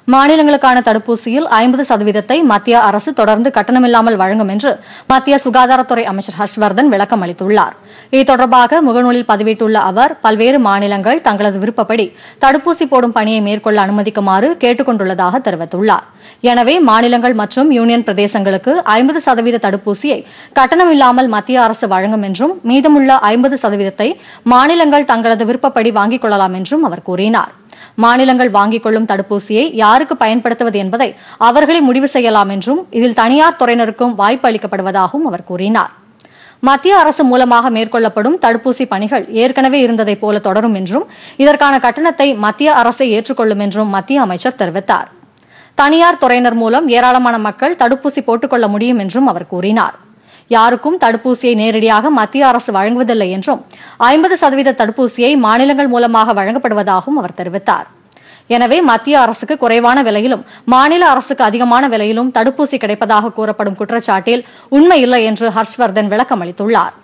மாநிலங்களுக்கான தடுப்பூசியில் ஐம்பது சதவீதத்தை மத்திய அரசு தொடர்ந்து கட்டணமில்லாமல் வழங்கும் என்று மத்திய சுகாதாரத்துறை அமைச்சர் ஹர்ஷ்வர்தன் விளக்கம் அளித்துள்ளார் இது தொடர்பாக முகநூலில் பதிவிட்டுள்ள அவர் பல்வேறு மாநிலங்கள் தங்களது விருப்பப்படி தடுப்பூசி போடும் பணியை மேற்கொள்ள அனுமதிக்குமாறு கேட்டுக் கொண்டுள்ளதாக தெரிவித்துள்ளார் எனவே மாநிலங்கள் மற்றும் யூனியன் பிரதேசங்களுக்கு ஐம்பது சதவீத தடுப்பூசியை கட்டணமில்லாமல் மத்திய அரசு வழங்கும் என்றும் மீதமுள்ள ஐம்பது சதவீதத்தை மாநிலங்கள் தங்களது விருப்பப்படி வாங்கிக் கொள்ளலாம் என்றும் அவர் கூறினார் மாநிலங்கள் வாங்கிக் கொள்ளும் தடுப்பூசியை யாருக்கு பயன்படுத்துவது என்பதை அவர்களே முடிவு செய்யலாம் என்றும் இதில் தனியார் துறையினருக்கும் வாய்ப்பு அளிக்கப்படுவதாகவும் அவர் கூறினார் மத்திய அரசு மூலமாக மேற்கொள்ளப்படும் தடுப்பூசி பணிகள் ஏற்கனவே இருந்ததைப் போல தொடரும் என்றும் இதற்கான கட்டணத்தை மத்திய அரசை ஏற்றுக்கொள்ளும் என்றும் மத்திய அமைச்சர் தெரிவித்தார் தனியார் துறையினர் மூலம் ஏராளமான மக்கள் தடுப்பூசி போட்டுக்கொள்ள முடியும் என்றும் அவர் கூறினார் யாருக்கும் தடுப்பூசியை நேரடியாக மத்திய அரசு வழங்குவதில்லை என்றும் ஐம்பது சதவீத தடுப்பூசியை மாநிலங்கள் மூலமாக வழங்கப்படுவதாகவும் அவர் தெரிவித்தார் எனவே மத்திய அரசுக்கு குறைவான விலையிலும் மாநில அரசுக்கு அதிகமான விலையிலும் தடுப்பூசி கிடைப்பதாக கூறப்படும் குற்றச்சாட்டில் உண்மை இல்லை என்று ஹர்ஷ்வர்தன் விளக்கம் அளித்துள்ளார்